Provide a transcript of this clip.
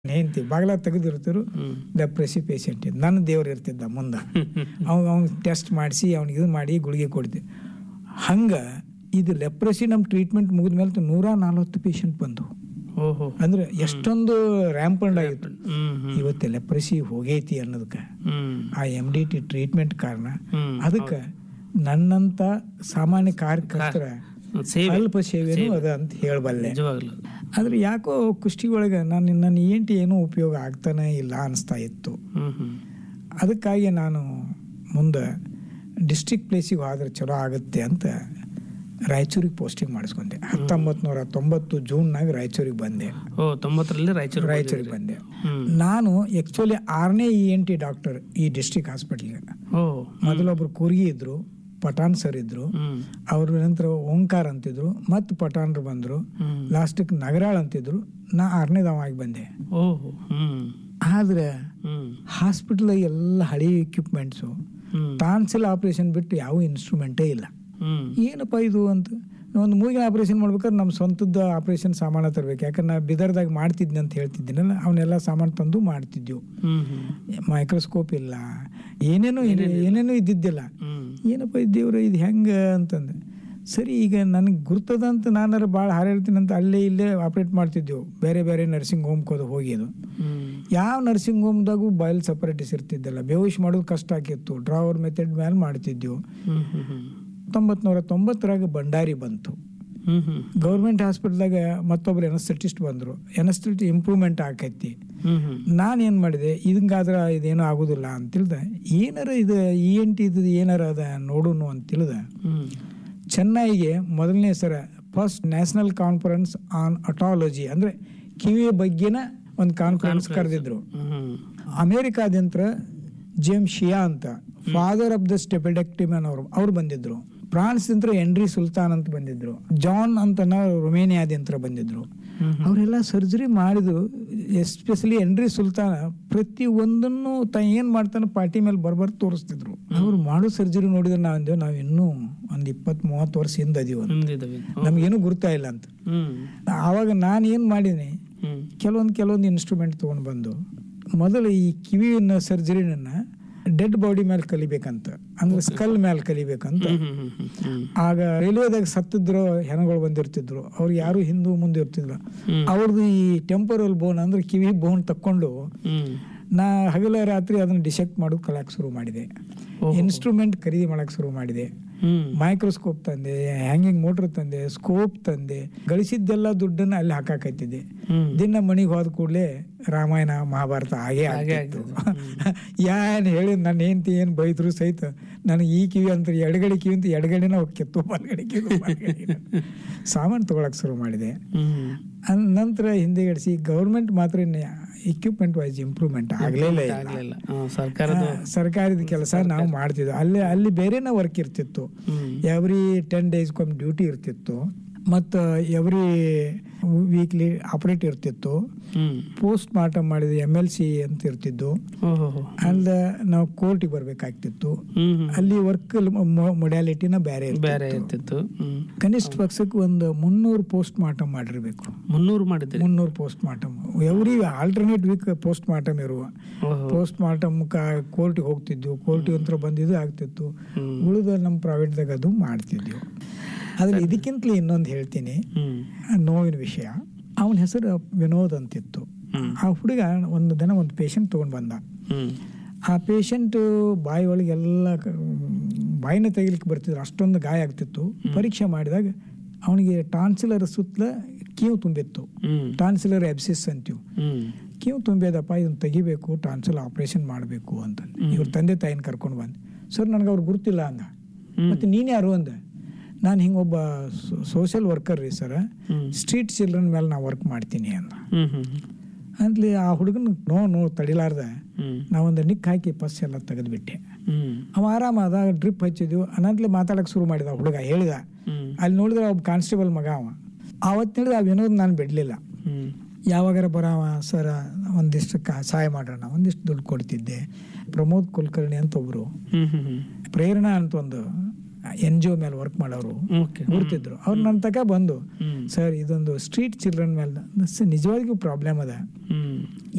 ಹೆಂಡತಿ ಬಾಗಿಲ ತೆಗೆದಿರ್ತಿರು ಡೆಪ್ರೆಸಿ ಪೇಷಂಟ್ ಇದ್ದು ನನ್ನ ದೇವ್ರು ಇರ್ತಿದ್ದ ಮುಂದೆ ಅವಾಗ ಅವ್ನು ಟೆಸ್ಟ್ ಮಾಡಿಸಿ ಅವ್ನಿಗೆ ಇದು ಮಾಡಿ ಗುಳಿಗೆ ಕೊಡ್ತೀವಿ ಹಂಗೆ ಇದು ಲೆಪ್ರೆಸಿ ನಮ್ಮ ಟ್ರೀಟ್ಮೆಂಟ್ ಮುಗಿದ ಮೇಲೆ ನೂರ ನಲ್ವತ್ತು ಪೇಷಂಟ್ ಬಂದು ಓಹೋ ಅಂದ್ರೆ ಎಷ್ಟೊಂದು ರ್ಯಾಂಪಂಡ್ ಆಗಿತ್ತು ಹ್ಮ್ ಹ್ಮ್ ಇವತ್ತು ಲೆಪ್ರೆಸಿ ಹೋಗೈತಿ ಅನ್ನೋದಕ್ಕೆ ಹ್ಮ್ ಆ ಎಮ್ ಡಿ ಟಿ ಟ್ರೀಟ್ಮೆಂಟ್ ಕಾರಣ ಹ್ಮ್ ಅದಕ್ಕೆ ನನ್ನಂತ ಸಾಮಾನ್ಯ ಕಾರ್ಯಕರ್ತರ ಸೇವೆ ಅಲ್ಪ ಸೇವೆನೂ ಅದ ಅಂತ ಹೇಳಬಲ್ಲೆ ನಿಜವಾಗ್ಲು ಆದ್ರೆ ಯಾಕೋ ಕುಷ್ಟಿ ಒಳಗೆ ನಾನು ನನ್ನ ఏంటి ಏನೂ ಉಪಯೋಗ ಆಗ್ತಾನೆ ಇಲ್ಲ ಅನಿಸ್ತಾ ಇತ್ತು ಹ್ಮ್ ಹ್ಮ್ ಅದಕ್ಕಾಗಿ ನಾನು ಮುಂದೆ ಡಿಸ್ಟ್ರಿಕ್ಟ್ ಪ್ಲೇಸಿಗೆ ಹೋದ್ರೆ ಚಲೋ ಆಗುತ್ತೆ ಅಂತ ರಾಯಚೂರಿಗೆ ಪೋಸ್ಟಿಂಗ್ ಮಾಡಿಸ್ಕೊಂಡೆ ಹತ್ತೊಂಬತ್ತು ನೂರ ತೊಂಬತ್ತು ಜೂನ್ನಾಗ ರಾಯಚೂರಿಗೆ ಬಂದೆ ಓ ತೊಂಬತ್ತರಲ್ಲಿ ರಾಯಚೂರು ರಾಯಚೂರಿಗೆ ಬಂದೆ ಹ್ಮ್ ನಾನು ಆ್ಯಕ್ಚುಲಿ ಆರನೇ ಇ ಎನ್ ಟಿ ಡಾಕ್ಟರ್ ಈ ಡಿಸ್ಟ್ರಿಕ್ಟ್ ಹಾಸ್ಪಿಟ್ಲಿಗೆ ಓ ಮೊದಲೊಬ್ರು ಕೂರ್ಗಿ ಇದ್ರು ಪಠಾಣ್ ಸರ್ ಇದ್ರು ಹ್ಮ್ ಅವ್ರ ನಂತರ ಓಂಕಾರ ಅಂತಿದ್ರು ಮತ್ತು ಪಠಾಣ್ರು ಬಂದರು ಹ್ಮ್ ಲಾಸ್ಟಿಗೆ ನಗರಾಳ್ ಅಂತಿದ್ರು ನಾ ಆರನೇದವಾಗಿ ಬಂದೆ ಓಹೋ ಹ್ಮ್ ಆದ್ರೆ ಹ್ಮ್ ಹಾಸ್ಪಿಟಲ್ ಎಲ್ಲ ಹಳಿ ಎಕ್ವಿಪ್ಮೆಂಟ್ಸು ಹ್ಮ್ ಟಾನ್ಸಿಲ್ ಆಪರೇಷನ್ ಬಿಟ್ಟು ಯಾವ ಇನ್ಸ್ಟ್ರೂಮೆಂಟೇ ಇಲ್ಲ ಹ್ಮ್ ಏನಪ್ಪ ಇದು ಅಂತ ಒಂದು ಮೂಗಿನ ಆಪರೇಷನ್ ಮಾಡ್ಬೇಕಾದ್ರೆ ನಮ್ಮ ಸ್ವಂತದ ಆಪರೇಷನ್ ಸಾಮಾನು ತರಬೇಕು ಯಾಕಂದ್ರೆ ನಾ ಬಿದರ್ದಾಗ ಮಾಡ್ತಿದ್ದೆ ಅಂತ ಹೇಳ್ತಿದ್ದೀನಲ್ಲ ಅವನ್ನೆಲ್ಲ ಸಾಮಾನು ತಂದು ಮಾಡ್ತಿದ್ದೆವು ಹ್ಮ್ ಹ್ಮ್ ಮೈಕ್ರೋಸ್ಕೋಪ್ ಇಲ್ಲ ಏನೇನೋ ಏನೇನೋ ಇದ್ದಿದ್ದಿಲ್ಲ ಹ್ಮ್ ಏನಪ್ಪ ಇದ್ದೇವ್ರ ಇದು ಹೆಂಗೆ ಅಂತಂದೆ ಸರಿ ಈಗ ನನಗೆ ಗುರ್ತದ ಅಂತ ನಾನಾರು ಭಾಳ ಹಾರಾಡ್ತೀನಿ ಅಂತ ಅಲ್ಲೇ ಇಲ್ಲೇ ಆಪ್ರೇಟ್ ಮಾಡ್ತಿದ್ದೆವು ಬೇರೆ ಬೇರೆ ನರ್ಸಿಂಗ್ ಹೋಮ್ಕೋದು ಹೋಗಿದ್ದು ಹ್ಮ್ ಯಾವ ನರ್ಸಿಂಗ್ ಹೋಮ್ದಾಗೂ ಬಾಯ್ಲ್ ಸಪರೇಟಿಸ್ ಇರ್ತಿದ್ದಿಲ್ಲ ಬೇಹುಶ್ ಮಾಡೋದು ಕಷ್ಟ ಆಗಿತ್ತು ಡ್ರಾವರ್ ಮೆಥಡ್ ಮೇಲೆ ಮಾಡ್ತಿದ್ದೆವು ಹ್ಮ್ ಹ್ಮ್ ಹ್ಮ್ ಹತ್ತೊಂಬತ್ತು ನೂರ ತೊಂಬತ್ತರಾಗ ಭಂಡಾರಿ ಬಂತು ಹ್ಮ್ ಹ್ಮ್ ಗೌರ್ಮೆಂಟ್ ಹಾಸ್ಪಿಟ್ಲ್ದಾಗ ಮತ್ತೊಬ್ರು ಎನಸ್ಥೆಟಿಸ್ಟ್ ಬಂದರು ಎನಸ್ಥೆಟಿ ಇಂಪ್ರೂವ್ಮೆಂಟ್ ಆಕೈತಿ ಹ್ಮ್ ಹ್ಮ್ ನಾನು ಏನು ಮಾಡಿದೆ ಇದಂಗಾದ್ರೆ ಇದೇನೂ ಆಗೋದಿಲ್ಲ ಅಂತ ತಿಳ್ದೆ ಏನಾರ ಇದು ಇ ಎನ್ ಟಿ ಇದು ಏನಾರ ಅದ ನೋಡುನು ಅಂತ ತಿಳಿದೆ ಹ್ಮ್ ಚೆನ್ನೈಗೆ ಮೊದಲನೇ ಸರ first national conference on otology ಅಂದರೆ ಕಿವಿಯ ಬಗ್ಗೆನ ಒಂದು ಕಾನ್ಫರೆನ್ಸ್ ಕರೆದಿದ್ರು ಹ್ಮ್ ಅಮೇರಿಕಾದಂತ್ರ ಜೇಮ್ ಶಿಯಾ ಅಂತ ಫಾದರ್ ಆಫ್ ದ ಸ್ಟೆಪಿಡೆಕ್ಟಿಮನ್ ಅವರು ಅವ್ರು ಬಂದಿದ್ರು ಫ್ರಾನ್ಸ್ ಅಂತ ಎಂಡ್ರಿ ಸುಲ್ತಾನ್ ಅಂತ ಬಂದಿದ್ರು ಜಾನ್ ಅಂತ ರೊಮೇನಿಯಾದಿಂತ್ರ ಬಂದಿದ್ರು ಹ್ಮ್ ಅವರೆಲ್ಲ ಸರ್ಜರಿ ಮಾಡಿದ್ರು ಎಸ್ಪೆಷಲಿ ಎಂಡ್ರಿ ಸುಲ್ತಾನ ಪ್ರತಿ ಒಂದನ್ನು ತ ಏನ್ ಮಾಡ್ತಾನೆ ಪಾರ್ಟಿ ಮೇಲೆ ಬರ್ಬರ್ ತೋರಿಸ್ತಿದ್ರು ಅವ್ರು ಮಾಡೋ ಸರ್ಜರಿ ನೋಡಿದ್ರೆ ನಾವು ಅಂದೇವು ನಾವು ಇನ್ನೂ ಒಂದ್ ಇಪ್ಪತ್ ಮೂವತ್ತು ವರ್ಷ ಹಿಂದೆ ಅದೀವಿ ಅಂತ. ಮುಂದಿದ್ದಾವೆ ನಮ್ಗೇನು ಗುರ್ತಾ ಇಲ್ಲ ಅಂತ ಹ್ಮ್ ಆವಾಗ ನಾನು ಏನು ಮಾಡೀನಿ ಹ್ಮ್ ಕೆಲವೊಂದು ಕೆಲವೊಂದು ಇನ್ಸ್ಟ್ರೂಮೆಂಟ್ ತೊಗೊಂಡು ಬಂದು ಮೊದಲು ಈ ಕಿವಿನ ಸರ್ಜರಿನ ಡೆಡ್ ಬಾಡಿ ಮೇಲೆ ಕಲಿಬೇಕಂತ ಅಂದ್ರೆ ಸ್ಕಲ್ ಮೇಲೆ ಕಲಿಬೇಕಂತ ಹ್ಮ್ ಹ್ಮ್ ಹ್ಮ್ ಹ್ಮ್ ಆಗ ರೈಲ್ವೆದಾಗ ಸತ್ತಿದ್ರು ಹೆಣಗಳು ಬಂದಿರ್ತಿದ್ರು ಅವ್ರು ಯಾರು ಹಿಂದೂ ಮುಂದೆ ಇರ್ತಿದ್ರು ಹ್ಮ್. ಅವ್ರದ್ದು ಈ ಟೆಂಪರಲ್ ಬೋನ್ ಅಂದ್ರೆ ಕಿವಿ ಬೋನ್ ತಕ್ಕೊಂಡು ಹ್ಮ್ ನಾ ಹಗಲ ರಾತ್ರಿ ಅದನ್ನ ಡಿಸೆಕ್ಟ್ ಮಾಡೋದು ಕಲಿಯಕ್ಕೆ ಶುರು ಮಾಡಿದೆ ಓಹೋ. ಇನ್ಸ್ಟ್ರೂಮೆಂಟ್ ಖರೀದಿ ಮಾಡಕ್ಕೆ ಶುರು ಮಾಡಿದೆ ಹ್ಮ್ ಮೈಕ್ರೋಸ್ಕೋಪ್ ತಂದೆ ಹ್ಯಾಂಗಿಂಗ್ ಮೋಟ್ರ್ ತಂದೆ ಸ್ಕೋಪ್ ತಂದೆ ಗಳಿಸಿದ್ದೆಲ್ಲ ದುಡ್ಡನ್ನ ಅಲ್ಲಿ ಹಾಕಾಕೈತಿದ್ದೆ ಹ್ಮ್ ದಿನ ಮನೆಗೆ ಹೋದ ಕೂಡಲೇ ರಾಮಾಯಣ ಮಹಾಭಾರತ ಹಾಗೆ ಹಾಗೆ ಆಗ್ತಿತ್ತು ಯಾನ್ ಹೇಳಿ ನನ್ನ ಹೆಂಡತಿ ಏನು ಬೈದ್ರು ಸಹಿತ ನನಗೆ ಈ ಕಿವಿ ಅಂತ ಎಡಗಡೆ ಕಿವಿ ಅಂತ ಎಡಗಡೆನ ಹೋಗ್ತಿತ್ತು ಬಲಗಡೆ ಕಿವಿ ಬಲಗಡೆ ಸಾಮಾನು ತಗೊಳಕ್ ಶುರು ಮಾಡಿದೆ ಹ್ಮ್ ಅನ್ ನಂತರ ಹಿಂದೆಗಡಿಸಿ ಗೌರ್ಮೆಂಟ್ ಮಾತ್ರ ಇಕ್ವಿಪ್ಮೆಂಟ್ ವೈಸ್ ಇಂಪ್ರೂವ್ಮೆಂಟ್ ಆಗಲಿಲ್ಲ ಆಗ್ಲಿಲ್ಲ ಹ್ಮ್, ಸರ್ಕಾರದ ಸರ್ಕಾರದ ಕೆಲಸ ನಾವು ಮಾಡ್ತಿದ್ವಿ ಅಲ್ಲಿ ಅಲ್ಲಿ ಬೇರೆನೇ ವರ್ಕ್ ಇರ್ತಿತ್ತು ಹ್ಮ್ ಎವ್ರಿ ಟೆನ್ ಡೇಸ್ಗೊಮ್ಮೆ ಡ್ಯೂಟಿ ಇರ್ತಿತ್ತು ಮತ್ತು ಎವ್ರಿ ವೀಕ್ಲಿ ಆಪರೇಟ್ ಇರ್ತಿತ್ತು ಹ್ಮ್ ಪೋಸ್ಟ್ ಮಾರ್ಟಮ್ ಮಾಡಿದ ಎಮ್ ಎಲ್ ಸಿ ಅಂತ ಇರ್ತಿದ್ದು ಓಹೋ ಅಲ್ಲ ನಾವು ಕೋರ್ಟಿಗೆ ಬರ್ಬೇಕಾಗ್ತಿತ್ತು ಹ್ಮ್ ಹ್ಮ್ ಅಲ್ಲಿ ವರ್ಕ್ ಮೊಡ್ಯಾಲಿಟಿನ ಬೇರೆ ಇರ್ತಿತ್ತು. ಬೇರೆ ಇರ್ತಿತ್ತು ಹ್ಮ್ ಕನಿಷ್ಠ ಪಕ್ಷಕ್ಕೆ ಒಂದು ಮುನ್ನೂರು ಪೋಸ್ಟ್ ಮಾರ್ಟಮ್ ಮಾಡಿರ್ಬೇಕು ಮುನ್ನೂರು ಮಾಡಿದ್ರಿ ಮುನ್ನೂರು post mortem every alternate week post mortem ಇರುವ ಓಹೋ ಪೋಸ್ಟ್ ಮಾರ್ಟಮ್ ಕೋರ್ಟಿಗೆ ಹೋಗ್ತಿದ್ವು ಕೋರ್ಟಿಗೆ ಹತ್ರ ಬಂದಿದ್ದು ಆಗ್ತಿತ್ತು ಹ್ಮ್ ಉಳಿದ ನಮ್ಮ ಪ್ರೈವೇಟ್ದಾಗ ಅದು ಮಾಡ್ತಿದ್ವಿ ಆದ್ರೆ ಇದಕ್ಕಿಂತಲೂ ಇನ್ನೊಂದು ಹೇಳ್ತೀನಿ ಹ್ಮ್ ನೋವಿನ ವಿಷಯ ಅವನ ಹೆಸರು ವಿನೋದ್ ಅಂತಿತ್ತು ಹ್ಮ್ ಆ ಹುಡುಗ ಒಂದು ದಿನ ಒಂದು ಪೇಷಂಟ್ ತೊಗೊಂಡು ಬಂದ ಹ್ಮ್ ಆ ಪೇಷಂಟ್ ಬಾಯಿ ಒಳಗೆಲ್ಲ ಕ- ಬಾಯಿನ ತೆಗಿಲಿಕ್ಕೆ ಬರ್ತಿದ್ರು ಅಷ್ಟೊಂದು ಗಾಯ ಆಗ್ತಿತ್ತು ಪರೀಕ್ಷೆ ಮಾಡಿದಾಗ ಅವನಿಗೆ ಟಾನ್ಸಿಲರ್ ಸುತ್ತಲ ಕೀವು ತುಂಬಿತ್ತು ಹ್ಮ್ ಟಾನ್ಸಿಲರ್ ಎಬ್ಸಿಸ್ ಅಂತೀವಿ ಹ್ಮ್ ಕೀವು ತುಂಬಿದಪ್ಪ ಇದನ್ನ ತೆಗಿಬೇಕು ಟಾನ್ಸಿಲ್ ಆಪರೇಷನ್ ಮಾಡಬೇಕು ಅಂತ ಇವ್ರ ತಂದೆ ತಾಯಿನ ಕರ್ಕೊಂಡು ಬಂದು ಸರ್ ನನಗೆ ಅವ್ರು ಗುರುತಿಲ್ಲ ಅಂದ ಹ್ಮ್. ಮತ್ತು ನೀನು ಯಾರು ಅಂದೆ ನಾನು ಹಿಂಗೊಬ್ಬ ಸೋಷಿಯಲ್ ವರ್ಕರ್ ರೀ ಸರ್ ಹ್ಮ್ ಸ್ಟ್ರೀಟ್ ಚಿಲ್ಡ್ರನ್ ಮೇಲೆ ನಾ ವರ್ಕ್ ಮಾಡ್ತೀನಿ ಅಂದ ಹ್ಮ್ ಹ್ಮ್ ಅಂತಲಿ ಆ ಹುಡುಗನ ನೋ ನೋ ತಡಿಲಾರ್ದ ಹ್ಮ್ ನಾವೊಂದು ನಿಕ್ ಹಾಕಿ ಪಸ್ ಎಲ್ಲ ತೆಗೆದುಬಿಟ್ಟೆ ಹ್ಮ್ ಅವ ಆರಾಮಾದ ಡ್ರಿಪ್ ಹಚ್ಚಿದ್ವು ಅನಂತಲೆ ಮಾತಾಡಕ್ಕೆ ಶುರು ಮಾಡಿದ ಆ ಹುಡುಗ ಹೇಳಿದ ಹ್ಮ್ ಅಲ್ಲಿ ನೋಡಿದ್ರೆ ಒಬ್ಬ ಕಾನ್ಸ್ಟೇಬಲ್ ಮಗ ಅವ ಅವತ್ತು ಹೇಳಿದ ಆ ವಿನೋದ್ ನಾನು ಬಿಡಲಿಲ್ಲ ಹ್ಮ್ ಯಾವಾಗಾರ ಬರಾವ ಸರ ಒಂದಿಷ್ಟು ಕಾ ಸಹಾಯ ಮಾಡೋಣ ಒಂದಿಷ್ಟು ದುಡ್ಡು ಕೊಡ್ತಿದ್ದೆ ಪ್ರಮೋದ್ ಕುಲಕರ್ಣಿ ಅಂತ ಒಬ್ರು ಹ್ಮ್ ಹ್ಮ್ ಹ್ಮ್ ಪ್ರೇರಣಾ ಅಂತ ಒಂದು ಎನ್ ಜಿ ಒ ಮೇಲೆ ವರ್ಕ್ ಮಾಡೋರು ಓಕೆ ಗುರ್ತಿದ್ರು ಅವ್ರು ನನ್ನ ತಕ ಬಂದು ಹ್ಮ್ ಸರ್ ಇದೊಂದು ಸ್ಟ್ರೀಟ್ ಚಿಲ್ಡ್ರನ್ ಮೇಲೆ ನಿಜವಾಗಿಯೂ ಪ್ರಾಬ್ಲಮ್ ಅದ ಹ್ಮ್